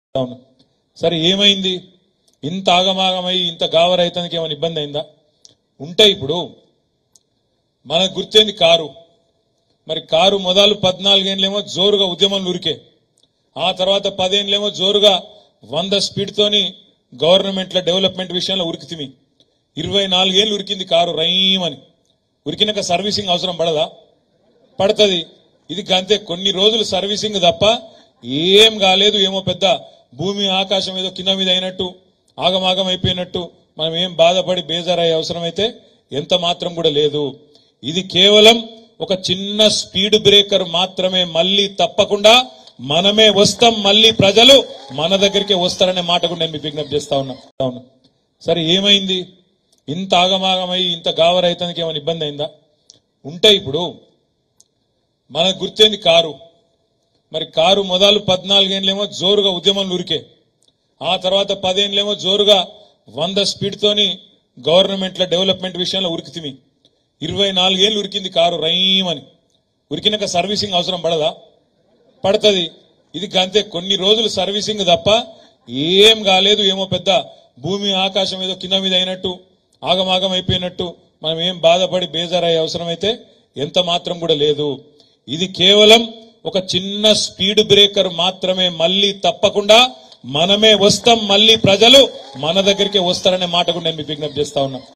అవును సరే ఏమైంది ఇంత ఆగమాగమై ఇంత గావ రైతానికి ఏమైనా ఇబ్బంది అయిందా ఉంటే ఇప్పుడు మనకు గుర్తేంది కారు మరి కారు మొదలు పద్నాలుగేళ్ళేమో జోరుగా ఉద్యమం ఉరికే ఆ తర్వాత పదేళ్ళేమో జోరుగా వంద స్పీడ్తోని గవర్నమెంట్ల డెవలప్మెంట్ విషయంలో ఉరికితిమి ఇరవై నాలుగేళ్ళు ఉరికింది కారు రైమని ఉరికినాక సర్వీసింగ్ అవసరం పడదా పడుతుంది ఇది అంతే కొన్ని రోజులు సర్వీసింగ్ తప్ప ఏం కాలేదు ఏమో పెద్ద భూమి ఆకాశం ఏదో కింద మీద అయినట్టు ఆగమాగం అయిపోయినట్టు మనం ఏం బాధపడి బేజారయ్యే అవసరం అయితే ఎంత మాత్రం కూడా లేదు ఇది కేవలం ఒక చిన్న స్పీడ్ బ్రేకర్ మాత్రమే మళ్ళీ తప్పకుండా మనమే వస్తాం మళ్ళీ ప్రజలు మన దగ్గరికి వస్తారనే మాట కూడా నేను మీకు విజ్ఞప్తి చేస్తా ఉన్నా అవును సరే ఏమైంది ఇంత ఆగమాగమై ఇంత గావ రైతానికి ఏమైనా ఇబ్బంది అయిందా ఉంటే ఇప్పుడు మనకు గుర్తేంది కారు మరి కారు మొదలు పద్నాలుగేళ్ళేమో జోరుగా ఉద్యమం ఉరికే ఆ తర్వాత పదేళ్ళేమో జోరుగా వంద స్పీడ్తోని గవర్నమెంట్ల డెవలప్మెంట్ విషయంలో ఉరికితిమి ఇరవై నాలుగేళ్ళు ఉరికింది కారు రైమని ఉరికినాక సర్వీసింగ్ అవసరం పడదా పడుతుంది ఇది అంతే కొన్ని రోజులు సర్వీసింగ్ తప్ప ఏం కాలేదు ఏమో పెద్ద భూమి ఆకాశం ఏదో కింద మీద అయినట్టు ఆగమాగం అయిపోయినట్టు మనం ఏం బాధపడి బేజారయ్యే అవసరం అయితే ఎంత మాత్రం కూడా లేదు ఇది కేవలం ఒక చిన్న స్పీడ్ బ్రేకర్ మాత్రమే మళ్ళీ తప్పకుండా మనమే వస్తాం మళ్ళీ ప్రజలు మన దగ్గరికి వస్తారనే మాట కూడా నేను మీకు విజ్ఞప్తి చేస్తా ఉన్నా